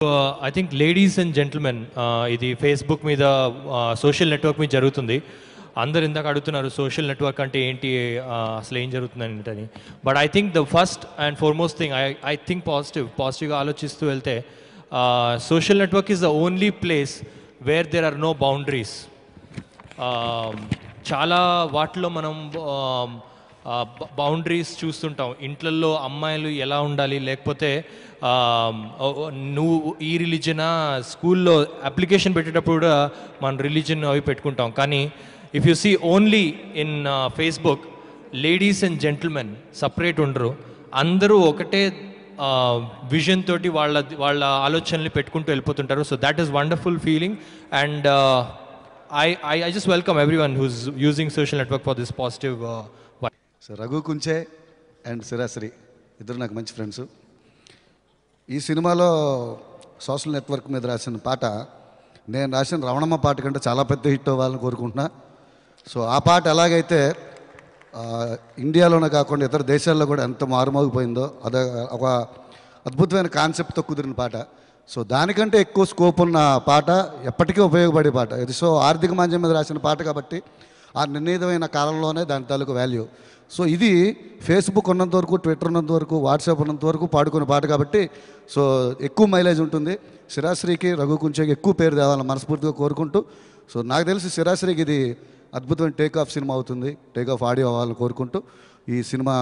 I think ladies and gentlemen ఇది Facebook మీద social network మీద జరుగుతుంది అందరు ఇందాక అడుగుతున్నారు సోషల్ నెట్వర్క్ అంటే ఏంటి uh, అసలు ఏం జరుగుతుంది అని but I think the first and foremost thing I I think positive పాజిటివ్గా ఆలోచిస్తూ వెళ్తే social network is the only place where there are no boundaries చాలా వాటిలో మనం బౌండరీస్ చూస్తుంటాం ఇంట్లల్లో అమ్మాయిలు ఎలా ఉండాలి లేకపోతే ఆ, ఓ- ఓ, నువ్వు ఈ రిలీజనా స్కూల్లో అప్లికేషన్ పెట్టేటప్పుడు కూడా మన రిలీజన్ అవి పెట్టుకుంటాం కానీ if you see only in Facebook ladies and gentlemen separate ఉండరు అందరూ ఒకటే విజన్ తోటి వాళ్ళ వాళ్ళ ఆలోచనలు పెట్టుకుంటూ వెళ్ళిపోతుంటారు so that is wonderful feeling and I I I just welcome everyone who's using social network for this positive so Raghu Kunche and Sirasri ఇద్దరు నాకు మంచి ఫ్రెండ్స్ ఈ సినిమాలో సోషల్ నెట్వర్క్ మీద రాసిన పాట నేను రాసిన రమణమ్మ పాట కంటే చాలా పెద్ద హిట్ అవ్వాలని కోరుకుంటున్నా సో ఆ పాట ఎలాగైతే ఆ, ఇండియాలోనే కాకుండా ఇతర దేశాల్లో కూడా ఎంత మారుమోగిపోయిందో అదే ఒక అద్భుతమైన కాన్సెప్ట్తో కుదిరిన పాట సో దానికంటే ఎక్కువ స్కోప్ ఉన్న పాట ఎప్పటికీ ఉపయోగపడే పాట ఇది సో ఆర్థిక మాంద్యం మీద రాసిన పాట కాబట్టి ఆ నిర్ణీతమైన కాలంలోనే దాని తాలూకు వాల్యూ సో ఇది ఫేస్బుక్ ఉన్నంత వరకు ట్విట్టర్ ఉన్నంత వరకు వాట్సాప్ ఉన్నంత వరకు పాడుకునే పాట కాబట్టి సో ఎక్కువ మైలేజ్ ఉంటుంది శిరాశ్రీకి రఘు కుంచేకి ఎక్కువ పేరు తేవాలని మనస్ఫూర్తిగా కోరుకుంటూ సో నాకు తెలిసి శిరాశ్రీకి ఇది అద్భుతమైన టేక్ ఆఫ్ సినిమా అవుతుంది టేక్ ఆఫ్ ఆడియో అవ్వాలని కోరుకుంటూ ఈ సినిమా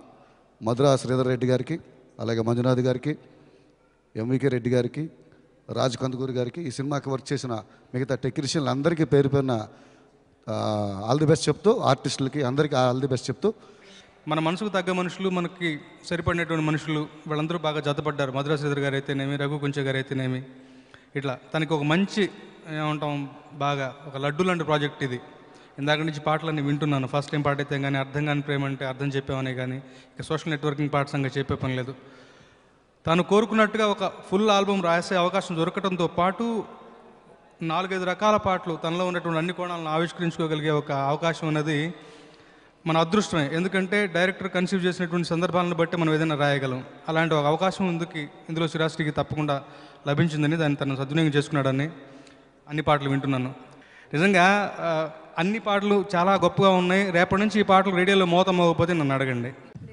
మధురా శ్రీధర్ రెడ్డి గారికి అలాగే మంజునాథ్ గారికి ఎంవికే రెడ్డి గారికి రాజు కందుకూరి గారికి ఈ సినిమాకి వర్క్ చేసిన మిగతా టెక్నీషియన్లు అందరికీ పేరు పేరున ఆల్ ది బెస్ట్ చెప్తూ ఆర్టిస్టులకి అందరికీ ఆల్ ది బెస్ట్ చెప్తూ మన మనసుకు తగ్గ మనుషులు మనకి సరిపడినటువంటి మనుషులు వాళ్ళందరూ బాగా జతపడ్డారు మధురా శ్రీధర్ గారు అయితేనేమి రఘు కుంచె గారు అయితేనేమి ఇట్లా తనకి ఒక మంచి ఏమంటాం బాగా ఒక లడ్డు లాంటి ప్రాజెక్ట్ ఇది ఇందాక నుంచి పాటలన్నీ వింటున్నాను ఫస్ట్ టైం పాట అయితే కానీ అర్థం కాని ప్రేమ అంటే అర్థం చెప్పామనే కానీ ఇక సోషల్ నెట్వర్కింగ్ పాట సంగతి చెప్పే పని లేదు తాను కోరుకున్నట్టుగా ఒక ఫుల్ ఆల్బమ్ రాసే అవకాశం దొరకడంతో పాటు నాలుగైదు రకాల పాటలు తనలో ఉన్నటువంటి అన్ని కోణాలను ఆవిష్కరించుకోగలిగే ఒక అవకాశం ఉన్నది మన అదృష్టమే ఎందుకంటే డైరెక్టర్ కన్సీవ్ చేసినటువంటి సందర్భాలను బట్టి మనం ఏదైనా రాయగలం అలాంటి ఒక అవకాశం ఇందుకు ఇందులో శ్రీరాష్ట్రికి తప్పకుండా లభించిందని దాన్ని తను సద్వినియోగం చేసుకున్నాడని అన్ని పాటలు వింటున్నాను నిజంగా ఆ, అన్ని పాటలు చాలా గొప్పగా ఉన్నాయి రేపటి నుంచి ఈ పాటలు రేడియోలో మోతం అవ్వకపోతే నన్ను అడగండి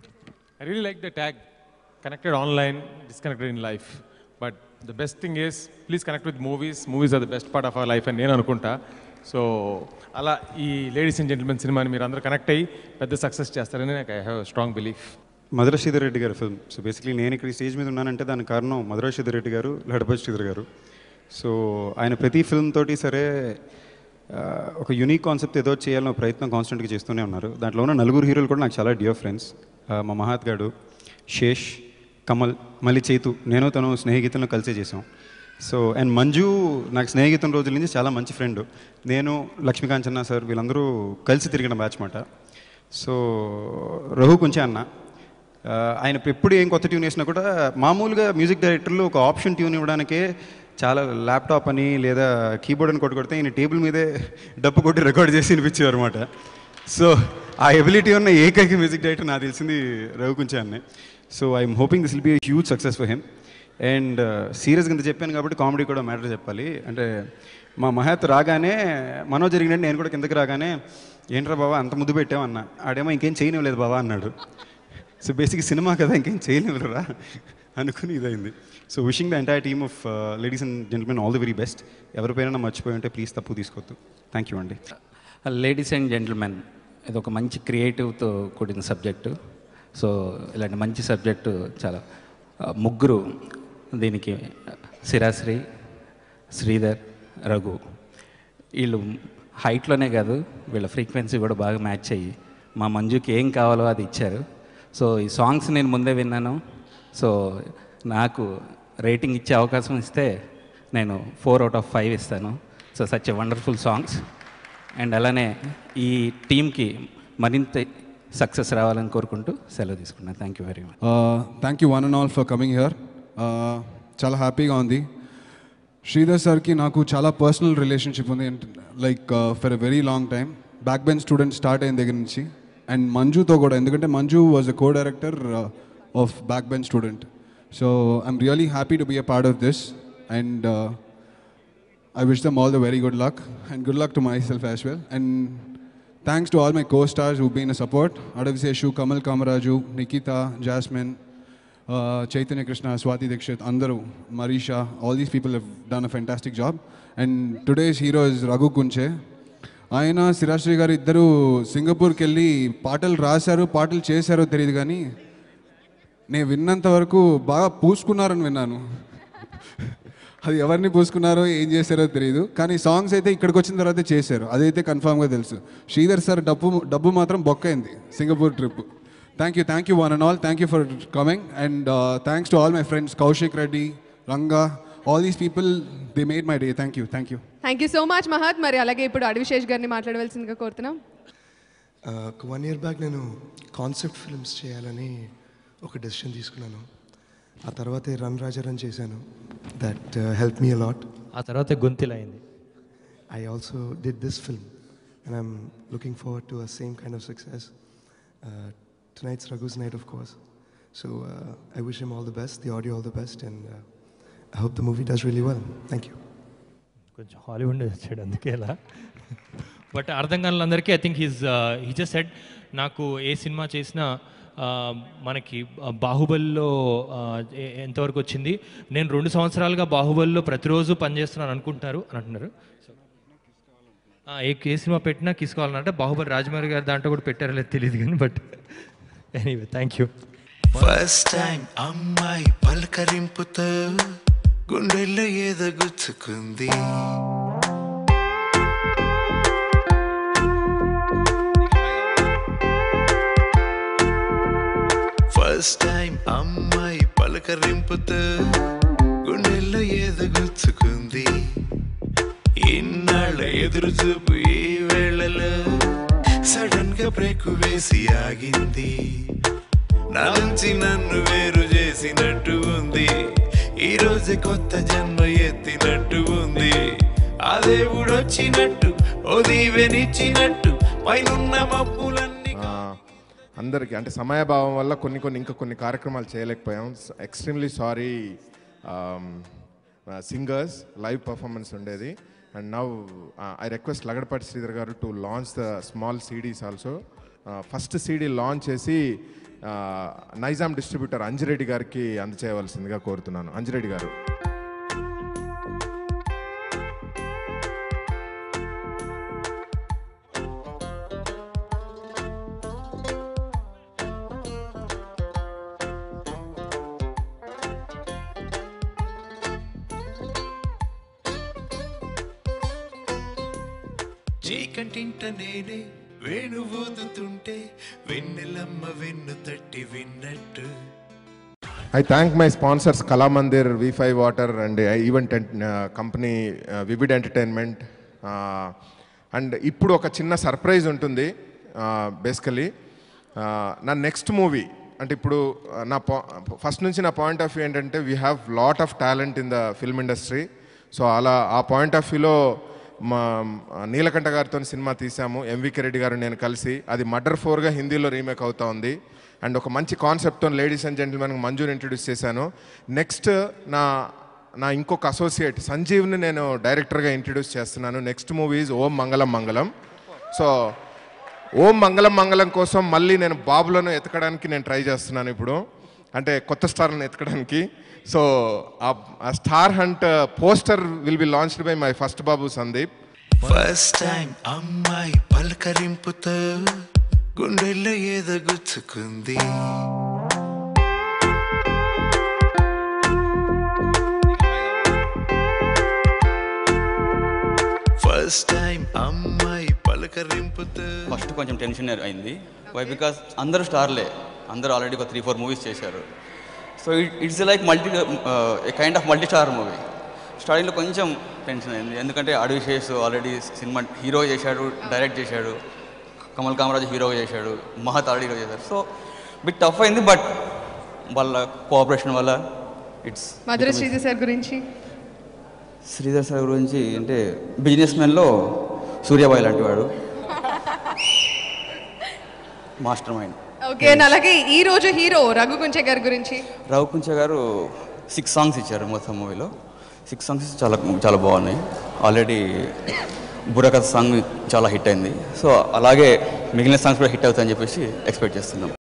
I really like the tag connected online, disconnected in life. But the best thing is, please connect with movies. Movies are the best part of our life అని నేను అనుకుంటా సో అలా ఈ లేడీస్ అండ్ జెంటిల్మెన్ సినిమాని మీరు అందరూ connect అయ్యి పెద్ద సక్సెస్ చేస్తారని నాకు I have strong belief Madhura Sridhar Reddy గారి ఫిల్మ్ సో బేసిక్లీ నేను ఇక్కడ ఈ స్టేజ్ మీద ఉన్నానంటే దానికి కారణం మధుర శ్రీధర్ రెడ్డి గారు లడపతి శ్రీధర్ గారు సో ఆయన ప్రతి ఫిల్మ్ తోటి సరే ఆ, ఒక యూనిక్ కాన్సెప్ట్ ఏదో చేయాలన్న ప్రయత్నం కాన్స్టెంట్గా చేస్తూనే ఉన్నారు దాంట్లో ఉన్న నలుగురు హీరోలు కూడా నాకు చాలా డియర్ ఫ్రెండ్స్ మా మహాత్ గాడు శేష్ కమల్ మళ్ళీ చేతు నేను తను స్నేహితులను కలిసే చేసాం సో అండ్ మంజు నాకు స్నేహితం రోజుల నుంచి చాలా మంచి ఫ్రెండ్ నేను లక్ష్మీకాంచన్న సార్ వీళ్ళందరూ కలిసి తిరిగిన బ్యాచ్ మాట సో రఘు కొంచెం అన్న ఆ, ఆయన ఎప్పుడు ఏం కొత్త ట్యూన్ వేసినా కూడా మామూలుగా మ్యూజిక్ డైరెక్టర్లు ఒక ఆప్షన్ ట్యూన్ ఇవ్వడానికే చాలా ల్యాప్టాప్ అని లేదా కీబోర్డ్ అని కొట్టి కొడితే ఈయన టేబుల్ మీదే డబ్బు కొట్టి రికార్డ్ చేసి వినిపించేవారు అనమాట సో ఆ ఎబిలిటీ ఉన్న ఏకైక మ్యూజిక్ డైరెక్టర్ నాకు తెలిసింది రఘు కొంచెం అన్నే so I'm hoping this will be huge success for him and సీరియస్గా ఇంత చెప్పాను కాబట్టి కామెడీ కూడా మ్యాటర్ చెప్పాలి అంటే మా మహత్ రాగానే మనో జరిగినట్టు నేను కూడా కిందకి రాగానే ఏంట్రా బాబా అంత ముద్దు పెట్టామన్నా ఆడేమో ఇంకేం చేయనివ్వలేదు బాబా అన్నాడు సో బేసిక్ సినిమా కదా ఇంకేం చేయనివ్వరా అనుకుని ఇదైంది so wishing the entire team of ladies and gentlemen all the very best ఎవరిపైనా మర్చిపోయి ఉంటే ప్లీజ్ తప్పు తీసుకోవద్దు థ్యాంక్ యూ అండి లేడీస్ అండ్ జెంటిల్మెన్ ఇది ఒక మంచి క్రియేటివ్తో కూడిన సబ్జెక్టు సో ఇలాంటి మంచి సబ్జెక్టు చాలా ఆ, ముగ్గురు దీనికి శిరాశ్రీ శ్రీధర్ రఘు వీళ్ళు హైట్లోనే కాదు వీళ్ళ ఫ్రీక్వెన్సీ కూడా బాగా మ్యాచ్ అయ్యి మా మంజుకి ఏం కావాలో అది ఇచ్చారు సో ఈ సాంగ్స్ నేను ముందే విన్నాను సో నాకు రేటింగ్ ఇచ్చే అవకాశం ఇస్తే నేను ఫోర్ అవుట్ ఆఫ్ ఫైవ్ ఇస్తాను so such a wonderful songs and అలానే ఈ టీంకి మరింత సక్సెస్ రావాలని కోరుకుంటూ సెలవు తీసుకున్నాను thank you very much thank you one and all for coming here చాలా హ్యాపీగా ఉంది శ్రీధర్ సార్కి నాకు చాలా పర్సనల్ రిలేషన్షిప్ ఉంది like for a very long time back bench student start అయిన దగ్గర నుంచి అండ్ మంజుతో కూడా ఎందుకంటే Manju was a co director of back bench student so I'm really happy to be a part of this And uh, I wish them all the very good luck and good luck to myself as well. And thanks to all my co-stars who've been a support. Adaviseshu, Kamal Kamaraju, Nikita, Jasmine, uh, Chaitanya Krishna, Swati Dikshit, Andaru, Marisha, all these people have done a fantastic job. And today's hero is Raghu Kunche. ఆయన శిరాశ్రీ గారు ఇద్దరు సింగపూర్కి వెళ్ళి పాటలు రాశారు పాటలు చేశారో తెలియదు కానీ నేను విన్నంత వరకు బాగా పూసుకున్నారని విన్నాను అది ఎవరిని పూసుకున్నారో ఏం చేశారో తెలియదు కానీ సాంగ్స్ అయితే ఇక్కడికి వచ్చిన తర్వాత చేశారు అదైతే కన్ఫామ్గా తెలుసు శ్రీధర్ సార్ డబ్బు డబ్బు మాత్రం బొక్కైంది Singapore trip thank you thank you one and all thank you for coming and thanks to all my friends Kaushik Reddy Ranga all these people they made my day thank you thank you thank you so much Mahat మరి అలాగే ఇప్పుడు అడివిశేష్ గారిని మాట్లాడవలసిందిగా కోరుతున్నాం ఒక one year back నేను concept films చేయాలని ఒక డెసిషన్ తీసుకున్నాను ఆ తర్వాతే రన్ రాజా రన్ చేశాను దట్ హెల్ప్ మీ అలాట్ ఆ తర్వాత గొంతిలైంది I also did this film and I'm looking forward to a same kind of success tonight's Raghu's night, of course. So uh, I wish him all the best, the audio all the best, and uh, I hope the movie does really well. Thank you. కొంచెం Hollywood వచ్చాడు అందుకే ఇలా but అర్థం కాని వాళ్ళందరికీ I think he's he just said నాకు ఏ cinema చేసినా ఆ, మనకి ఆ, బాహుబలిలో ఆ, ఎ- ఎంతవరకు వచ్చింది నేను రెండు సంవత్సరాలుగా బాహుబలిలో ప్రతిరోజు పనిచేస్తున్నాను అనుకుంటున్నారు అని అంటున్నారు ఆ, ఏ ఏ సినిమా పెట్టినా తీసుకోవాలన్నట్టే బాహుబలి రాజమౌళి గారు దాంట్లో కూడా పెట్టారో లేదు తెలియదు కానీ but anyway thank you first time అమ్మాయి పలకరింపుతో గుండెల్లో ఏదో గుచ్చుకుంది ఫస్ట్ టైం అమ్మాయి పలకరింపుతో గుండెల్లో ఏదో గుచ్చుకుంది ఇన్నాళ్ళ ఎదురు చూపు ఈ వేళలో సడన్ గా బ్రేక్ వేసి ఆగింది నా నుంచి నన్ను వేరు చేసినట్టు ఉంది ఈ రోజు కొత్త జన్మ ఎత్తినట్టు ఉంది ఆ దేవుడు వచ్చినట్టు ఓ దీవెనిచ్చినట్టు పైనున్న మబ్బులన్నీ ఆ, అందరికీ అంటే సమయభావం వల్ల కొన్ని కొన్ని ఇంకా కొన్ని కార్యక్రమాలు చేయలేకపోయాం extremely sorry singers live performance ఉండేది and now I request Lagadapati Sridhar garu to launch the small CDs also first CD launch చేసి ఆ, నైజాం డిస్ట్రిబ్యూటర్ అంజిరెడ్డి గారికి అందచేయవలసిందిగా కోరుతున్నాను అంజిరెడ్డి గారు చీకంటింట నేనే వేణు ఊదుతుంటే వెన్నెలమ్మ వెన్ను తట్టి విన్నట్టు I thank my sponsors Kalamandir V five water and event company vivid entertainment and ఇప్పుడు ఒక చిన్న సర్ప్రైజ్ ఉంటుంది బేసికలీ నా నెక్స్ట్ మూవీ అంటే ఇప్పుడు ఆ, నా ఫస్ట్ నుంచి నా పాయింట్ ఆఫ్ వ్యూ ఏంటంటే we have lot of talent in the film industry so అలా ఆ పాయింట్ ఆఫ్ వ్యూలో మా ఆ, నీలకంఠ గారితో సినిమా తీసాము ఎంవికే రెడ్డి గారు నేను కలిసి అది మర్డర్ ఫోర్గా హిందీలో రీమేక్ అవుతా ఉంది అండ్ ఒక మంచి కాన్సెప్ట్తో లేడీస్ అండ్ జెంటిల్మెన్ మంజూర్ ఇంట్రడ్యూస్ చేశాను నెక్స్ట్ నా నా ఇంకొక అసోసియేట్ సంజీవ్ని నేను డైరెక్టర్గా ఇంట్రడ్యూస్ చేస్తున్నాను నెక్స్ట్ మూవీస్ ఓం మంగళం మంగళం సో ఓం మంగళం మంగళం కోసం మళ్ళీ నేను బాబులను ఎతకడానికి నేను ట్రై చేస్తున్నాను ఇప్పుడు అంటే కొత్త స్టార్లను ఎతకడానికి సో ఆ star hunt poster will be launched by my first Babu Sandeep first time అమ్మాయి పలకరింపుతో గుండెల్లో ఏదో గుచ్చుకుంది ఫస్ట్ టైం అమ్మాయి పలకరింపుతో ఫస్ట్ కొంచెం టెన్షన్ అయింది వై బికాస్ అందరూ స్టార్లే అందరూ ఆల్రెడీ ఒక త్రీ ఫోర్ మూవీస్ చేశారు so it's like multi kind of multi star movie స్టార్టింగ్లో కొంచెం టెన్షన్ అయింది ఎందుకంటే అడివిశేష్ ఆల్రెడీ సినిమా హీరో చేశాడు డైరెక్ట్ చేశాడు కమల్ కామరాజు హీరో చేశాడు మహత్ ఆల్రెడీ హీరో చేశారు సో బిట్ టఫ్ అయింది బట్ వాళ్ళ కోఆపరేషన్ వల్ల ఇట్స్ మధుర శ్రీధర్ సార్ గురించి శ్రీధర్ సార్ గురించి అంటే బిజినెస్ మ్యాన్లో సూర్యాబాయ్ లాంటి వాడు మాస్టర్ మైండ్ ఓకే అండ్ అలాగే ఈ రోజు హీరో రఘు కుంచే గారి గురించి రావు కుంచ గారు సిక్స్ సాంగ్స్ ఇచ్చారు మొత్తం మూవీలో సిక్స్ సాంగ్స్ చాలా చాలా బాగున్నాయి ఆల్రెడీ బుర్రకథ సాంగ్ చాలా హిట్ అయింది సో అలాగే మిగిలిన సాంగ్స్ కూడా హిట్ అవుతాయని చెప్పేసి ఎక్స్పెక్ట్ చేస్తున్నాం